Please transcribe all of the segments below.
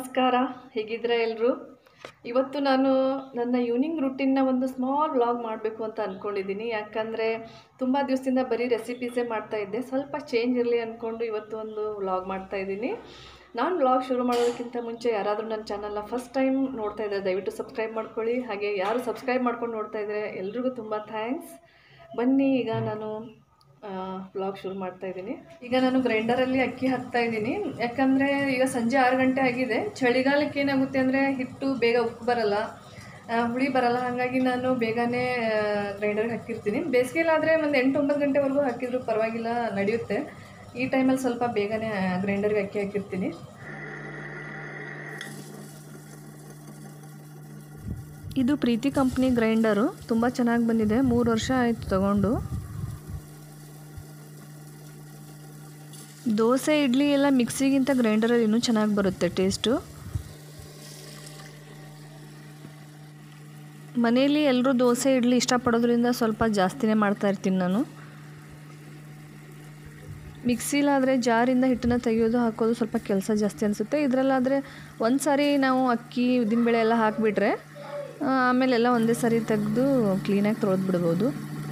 ನಮಸ್ಕಾರ ಹೇಗಿದ್ರೆ ಎಲ್ಲರೂ ಇವತ್ತು ನಾನು ನನ್ನ ಈವ್ನಿಂಗ್ ರುಟೀನ್ನ ಒಂದು ಸ್ಮಾಲ್ ವ್ಲಾಗ್ ಮಾಡಬೇಕು ಅಂತ ಅಂದ್ಕೊಂಡಿದ್ದೀನಿ ಯಾಕಂದರೆ ತುಂಬ ದಿವಸದಿಂದ ಬರೀ ರೆಸಿಪೀಸೇ ಮಾಡ್ತಾ ಇದ್ದೆ ಸ್ವಲ್ಪ ಚೇಂಜ್ ಇರಲಿ ಅಂದ್ಕೊಂಡು ಇವತ್ತು ಒಂದು ವ್ಲಾಗ್ ಮಾಡ್ತಾ ಇದ್ದೀನಿ ನಾನು ವ್ಲಾಗ್ ಶುರು ಮಾಡೋದಕ್ಕಿಂತ ಮುಂಚೆ ಯಾರಾದರೂ ನನ್ನ ಚಾನಲ್ನ ಫಸ್ಟ್ ಟೈಮ್ ನೋಡ್ತಾ ಇದ್ದರೆ ದಯವಿಟ್ಟು ಸಬ್ಸ್ಕ್ರೈಬ್ ಮಾಡ್ಕೊಳ್ಳಿ ಹಾಗೆ ಯಾರು ಸಬ್ಸ್ಕ್ರೈಬ್ ಮಾಡ್ಕೊಂಡು ನೋಡ್ತಾ ಇದ್ದರೆ ಎಲ್ರಿಗೂ ತುಂಬ ಥ್ಯಾಂಕ್ಸ್ ಬನ್ನಿ ಈಗ ನಾನು ವ್ಲಾಗ್ ಶುರು ಮಾಡ್ತಾ ಇದ್ದೀನಿ ಈಗ ನಾನು ಗ್ರೈಂಡರಲ್ಲಿ ಅಕ್ಕಿ ಹಾಕ್ತಾ ಇದ್ದೀನಿ ಯಾಕಂದರೆ ಈಗ ಸಂಜೆ ಆರು ಗಂಟೆ ಆಗಿದೆ ಚಳಿಗಾಲಕ್ಕೆ ಏನಾಗುತ್ತೆ ಅಂದರೆ ಹಿಟ್ಟು ಬೇಗ ಉಪ್ಪು ಬರಲ್ಲ ಆ, ಹುಳಿ ಬರಲ್ಲ ಹಾಗಾಗಿ ನಾನು ಬೇಗನೆ ಗ್ರೈಂಡರ್ಗೆ ಹಾಕಿರ್ತೀನಿ ಬೇಸಿಗೆಲಾದರೆ ಒಂದು ಎಂಟು ಒಂಬತ್ತು ಗಂಟೆವರೆಗೂ ಹಾಕಿದ್ರು ಪರವಾಗಿಲ್ಲ ನಡೆಯುತ್ತೆ ಈ ಟೈಮಲ್ಲಿ ಸ್ವಲ್ಪ ಬೇಗನೆ ಗ್ರೈಂಡರ್ಗೆ ಅಕ್ಕಿ ಹಾಕಿರ್ತೀನಿ ಇದು ಪ್ರೀತಿ ಕಂಪ್ನಿ ಗ್ರೈಂಡರು ತುಂಬ ಚೆನ್ನಾಗಿ ಬಂದಿದೆ ಮೂರು ವರ್ಷ ಆಯಿತು ತಗೊಂಡು ದೋಸೆ ಇಡ್ಲಿ ಎಲ್ಲ ಮಿಕ್ಸಿಗಿಂತ ಗ್ರೈಂಡರಲ್ಲಿ ಇನ್ನೂ ಚೆನ್ನಾಗಿ ಬರುತ್ತೆ ಟೇಸ್ಟು ಮನೇಲಿ ಎಲ್ಲರೂ ದೋಸೆ ಇಡ್ಲಿ ಇಷ್ಟಪಡೋದ್ರಿಂದ ಸ್ವಲ್ಪ ಜಾಸ್ತಿನೇ ಮಾಡ್ತಾ ಇರ್ತೀನಿ ನಾನು ಮಿಕ್ಸಿಲಾದರೆ ಜಾರಿಂದ ಹಿಟ್ಟನ್ನು ತೆಗೆಯೋದು ಹಾಕೋದು ಸ್ವಲ್ಪ ಕೆಲಸ ಜಾಸ್ತಿ ಅನಿಸುತ್ತೆ ಇದರಲ್ಲಾದರೆ ಒಂದು ಸಾರಿ ನಾವು ಅಕ್ಕಿ ಉದ್ದಿನಬೇಳೆ ಎಲ್ಲ ಹಾಕಿಬಿಟ್ರೆ ಆಮೇಲೆಲ್ಲ ಒಂದೇ ಸಾರಿ ತೆಗೆದು ಕ್ಲೀನಾಗಿ ತೊಳೆದು ಬಿಡ್ಬೋದು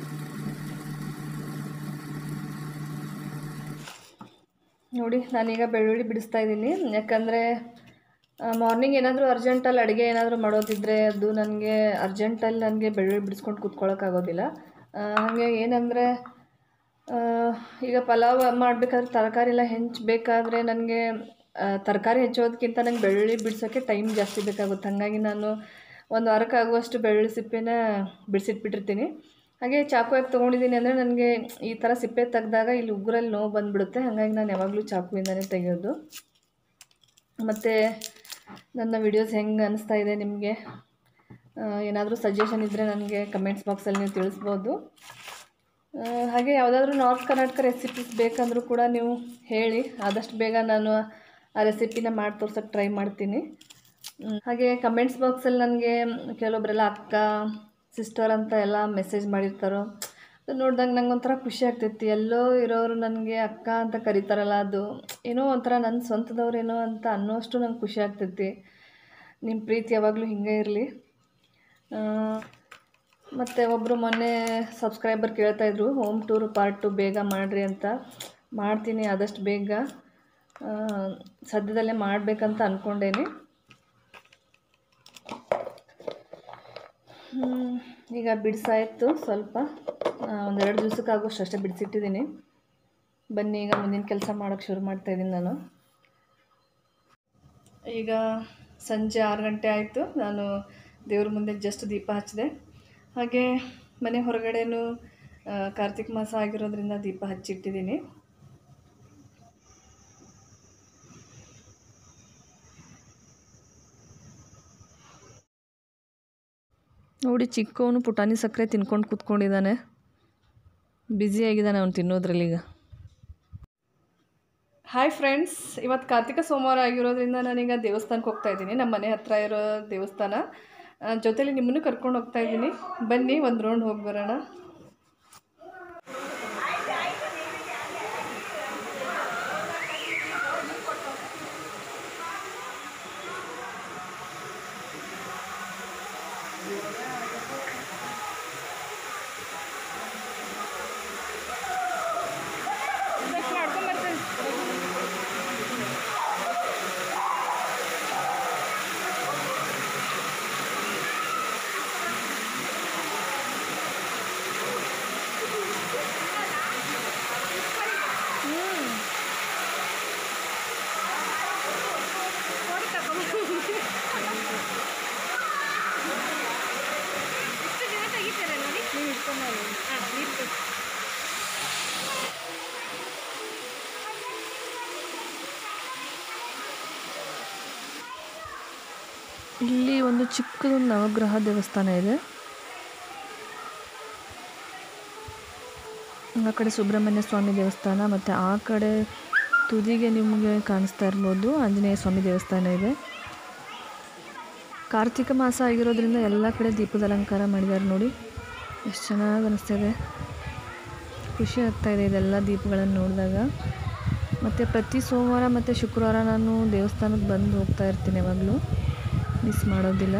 ನೋಡಿ ನಾನೀಗ ಬೆಳ್ಳುಳ್ಳಿ ಬಿಡಿಸ್ತಾ ಇದ್ದೀನಿ ಯಾಕಂದರೆ ಮಾರ್ನಿಂಗ್ ಏನಾದರೂ ಅರ್ಜೆಂಟಲ್ಲಿ ಅಡುಗೆ ಏನಾದರೂ ಮಾಡೋದಿದ್ದರೆ ಅದು ನನಗೆ ಅರ್ಜೆಂಟಲ್ಲಿ ನನಗೆ ಬೆಳ್ಳುಳ್ಳಿ ಬಿಡಿಸ್ಕೊಂಡು ಕೂತ್ಕೊಳ್ಳೋಕ್ಕಾಗೋದಿಲ್ಲ ಆ, ಹಾಗೆ ಏನಂದರೆ ಈಗ ಪಲಾವ್ ಮಾಡಬೇಕಾದ್ರೆ ತರಕಾರಿ ಎಲ್ಲ ಹೆಂಚಬೇಕಾದ್ರೆ ನನಗೆ ತರಕಾರಿ ಹೆಚ್ಚೋದಕ್ಕಿಂತ ನಂಗೆ ಬೆಳ್ಳುಳ್ಳಿ ಬಿಡ್ಸೋಕ್ಕೆ ಟೈಮ್ ಜಾಸ್ತಿ ಬೇಕಾಗುತ್ತೆ ಹಾಗಾಗಿ ನಾನು ಒಂದು ವಾರಕ್ಕೆ ಆಗುವಷ್ಟು ಬೆಳ್ಳುಳ್ಳಿ ಸಿಪ್ಪೆನ ಬಿಡಿಸಿಟ್ಬಿಟ್ಟಿರ್ತೀನಿ ಹಾಗೆ ಚಾಕು ಯಾಕೆ ತೊಗೊಂಡಿದ್ದೀನಿ ಅಂದರೆ ನನಗೆ ಈ ಥರ ಸಿಪ್ಪೆ ತೆಗ್ದಾಗ ಇಲ್ಲಿ ಉಗುರಲ್ಲಿ ನೋವು ಬಂದುಬಿಡುತ್ತೆ ಹಾಗಾಗಿ ನಾನು ಯಾವಾಗಲೂ ಚಾಕುವಿಂದನೇ ತೆಗೆಯೋದು ಮತ್ತು ನನ್ನ ವಿಡಿಯೋಸ್ ಹೆಂಗೆ ಅನಿಸ್ತಾ ಇದೆ ನಿಮಗೆ ಏನಾದರೂ ಸಜೆಷನ್ ಇದ್ದರೆ ನನಗೆ ಕಮೆಂಟ್ಸ್ ಬಾಕ್ಸಲ್ಲಿ ನೀವು ತಿಳಿಸ್ಬೋದು ಆ, ಹಾಗೆ ಯಾವುದಾದ್ರೂ ನಾರ್ತ್ ಕರ್ನಾಟಕ ರೆಸಿಪೀಸ್ ಬೇಕಂದ್ರೂ ಕೂಡ ನೀವು ಹೇಳಿ ಆದಷ್ಟು ಬೇಗ ನಾನು ಆ ರೆಸಿಪಿನ ಮಾಡಿ ತೋರ್ಸೋಕ್ಕೆ ಟ್ರೈ ಮಾಡ್ತೀನಿ ಹ್ಮ್, ಹಾಗೆ ಕಮೆಂಟ್ಸ್ ಬಾಕ್ಸಲ್ಲಿ ನನಗೆ ಕೆಲವೊಬ್ಬರೆಲ್ಲ ಅಕ್ಕ ಸಿಸ್ಟರ್ ಅಂತ ಎಲ್ಲ ಮೆಸೇಜ್ ಮಾಡಿರ್ತಾರೋ ಅದು ನೋಡ್ದಂಗೆ ನಂಗೆ ಒಂಥರ ಖುಷಿ ಆಗ್ತೈತಿ ಎಲ್ಲೋ ಇರೋರು ನನಗೆ ಅಕ್ಕ ಅಂತ ಕರೀತಾರಲ್ಲ ಅದು ಏನೋ ಒಂಥರ ನನ್ನ ಸ್ವಂತದವ್ರೇನೋ ಅಂತ ಅನ್ನೋಷ್ಟು ನಂಗೆ ಖುಷಿ ಆಗ್ತೈತಿ ನಿಮ್ಮ ಪ್ರೀತಿ ಯಾವಾಗಲೂ ಹಿಂಗೆ ಇರಲಿ ಮತ್ತು ಒಬ್ಬರು ಮೊನ್ನೆ ಸಬ್ಸ್ಕ್ರೈಬರ್ ಕೇಳ್ತಾಯಿದ್ರು ಹೋಮ್ ಟೂರ್ ಪಾರ್ಟ್ ಟು ಬೇಗ ಮಾಡಿರಿ ಅಂತ ಮಾಡ್ತೀನಿ ಆದಷ್ಟು ಬೇಗ ಆ, ಸದ್ಯದಲ್ಲೇ ಮಾಡಬೇಕಂತ ಅಂದ್ಕೊಂಡೇನಿ ಹ್ಮ್, ಈಗ ಬಿಡಿಸಾಯಿತು ಸ್ವಲ್ಪ ಆ, ಒಂದೆರಡು ದಿವ್ಸಕ್ಕಾಗೋಷ್ಟು ಅಷ್ಟೇ ಬಿಡಿಸಿಟ್ಟಿದ್ದೀನಿ ಬನ್ನಿ ಈಗ ಮುಂದಿನ ಕೆಲಸ ಮಾಡೋಕ್ಕೆ ಶುರು ಮಾಡ್ತಾಯಿದ್ದೀನಿ ನಾನು ಈಗ ಸಂಜೆ ಆರು ಗಂಟೆ ಆಯಿತು ನಾನು ದೇವ್ರ ಮುಂದೆ ಜಸ್ಟ್ ದೀಪ ಹಚ್ಚಿದೆ ಹಾಗೆ ಮನೆ ಹೊರಗಡೆನೂ ಆ, ಕಾರ್ತಿಕ್ ಮಾಸ ಆಗಿರೋದ್ರಿಂದ ದೀಪ ಹಚ್ಚಿಟ್ಟಿದ್ದೀನಿ ನೋಡಿ ಚಿಕ್ಕವನು ಪುಟಾಣಿ ಸಕ್ಕರೆ ತಿನ್ಕೊಂಡು ಕೂತ್ಕೊಂಡಿದ್ದಾನೆ ಬ್ಯುಸಿಯಾಗಿದ್ದಾನೆ ಅವನು ತಿನ್ನೋದ್ರಲ್ಲಿ ಈಗ ಹಾಯ್ ಫ್ರೆಂಡ್ಸ್ ಇವತ್ತು ಕಾರ್ತಿಕ ಸೋಮವಾರ ಆಗಿರೋದ್ರಿಂದ ನಾನೀಗ ದೇವಸ್ಥಾನಕ್ಕೆ ಹೋಗ್ತಾ ಇದ್ದೀನಿ ನಮ್ಮ ಮನೆ ಹತ್ರ ಇರೋ ದೇವಸ್ಥಾನ ಆ, ಜೊತೆಲಿ ನಿಮ್ಮನ್ನು ಕರ್ಕೊಂಡು ಹೋಗ್ತಾ ಇದ್ದೀನಿ ಬನ್ನಿ ಒಂದು ರೌಂಡ್ ಹೋಗಿ ಬರೋಣ ಇಲ್ಲಿ ಒಂದು ಚಿಕ್ಕದೊಂದು ನವಗ್ರಹ ದೇವಸ್ಥಾನ ಇದೆ ಆ ಕಡೆ ಸುಬ್ರಹ್ಮಣ್ಯ ಸ್ವಾಮಿ ದೇವಸ್ಥಾನ ಮತ್ತು ಆ ಕಡೆ ತುದಿಗೆ ನಿಮಗೆ ಕಾಣಿಸ್ತಾ ಇರ್ಬೋದು ಆಂಜನೇಯ ಸ್ವಾಮಿ ದೇವಸ್ಥಾನ ಇದೆ ಕಾರ್ತಿಕ ಮಾಸ ಆಗಿರೋದ್ರಿಂದ ಎಲ್ಲ ಕಡೆ ದೀಪದ ಅಲಂಕಾರ ಮಾಡಿದ್ದಾರೆ ನೋಡಿ ಎಷ್ಟು ಚೆನ್ನಾಗಿ ಅನಿಸ್ತಾ ಇದೆ ಖುಷಿ ಆಗ್ತಾ ಇದೆ ಇದೆಲ್ಲ ದೀಪಗಳನ್ನು ನೋಡಿದಾಗ ಮತ್ತು ಪ್ರತಿ ಸೋಮವಾರ ಮತ್ತು ಶುಕ್ರವಾರ ನಾನು ದೇವಸ್ಥಾನಕ್ಕೆ ಬಂದು ಹೋಗ್ತಾ ಇರ್ತೀನಿ ಯಾವಾಗಲೂ ಮಿಸ್ ಮಾಡೋದಿಲ್ಲ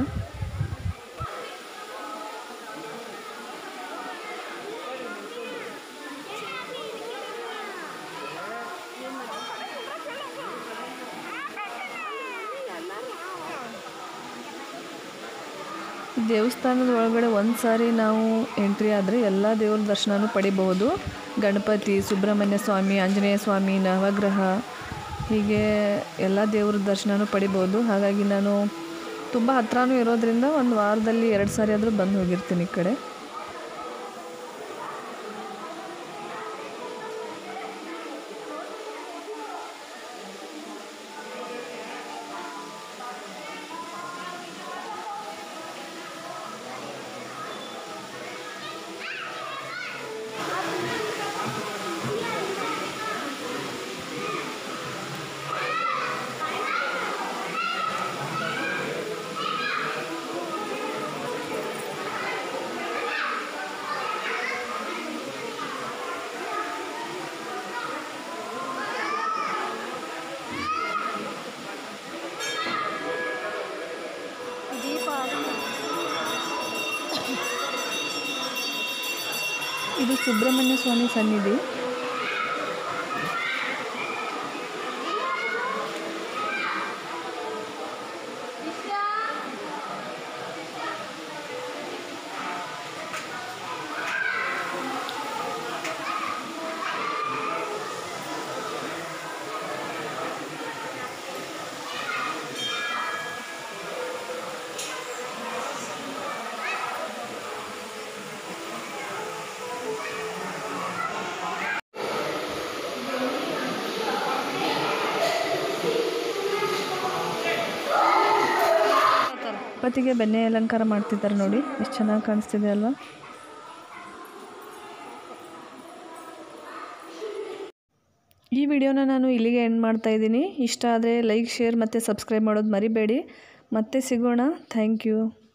ದೇವಸ್ಥಾನದ ಒಳಗಡೆ ಒಂದು ಸಾರಿ ನಾವು ಎಂಟ್ರಿ ಆದರೆ ಎಲ್ಲ ದೇವ್ರ ದರ್ಶನನೂ ಪಡಿಬಹುದು ಗಣಪತಿ ಸುಬ್ರಹ್ಮಣ್ಯ ಸ್ವಾಮಿ ಆಂಜನೇಯ ಸ್ವಾಮಿ ನವಗ್ರಹ ಹೀಗೆ ಎಲ್ಲ ದೇವ್ರ ದರ್ಶನನೂ ಪಡಿಬೋದು ಹಾಗಾಗಿ ನಾನು ತುಂಬ ಹತ್ರನೂ ಇರೋದ್ರಿಂದ ಒಂದು ವಾರದಲ್ಲಿ ಎರಡು ಸಾರಿ ಆದರೂ ಬಂದು ಹೋಗಿರ್ತೀನಿ ಈ ಕಡೆ ಇದು ಸುಬ್ರಹ್ಮಣ್ಯ ಸ್ವಾಮಿ ಸನ್ನಿಧಿ ಗಣಪತಿಗೆ ಬೆಣ್ಣೆ ಅಲಂಕಾರ ಮಾಡ್ತಿದ್ದಾರೆ ನೋಡಿ ಎಷ್ಟು ಚೆನ್ನಾಗಿ ಕಾಣಿಸ್ತಿದೆ ಅಲ್ವಾ ಈ ವಿಡಿಯೋನ ನಾನು ಇಲ್ಲಿಗೆ ಎಂಡ್ ಮಾಡ್ತಾ ಇದ್ದೀನಿ ಇಷ್ಟ ಆದರೆ ಲೈಕ್ ಶೇರ್ ಮತ್ತು ಸಬ್ಸ್ಕ್ರೈಬ್ ಮಾಡೋದು ಮರಿಬೇಡಿ ಮತ್ತೆ ಸಿಗೋಣ ಥ್ಯಾಂಕ್ ಯು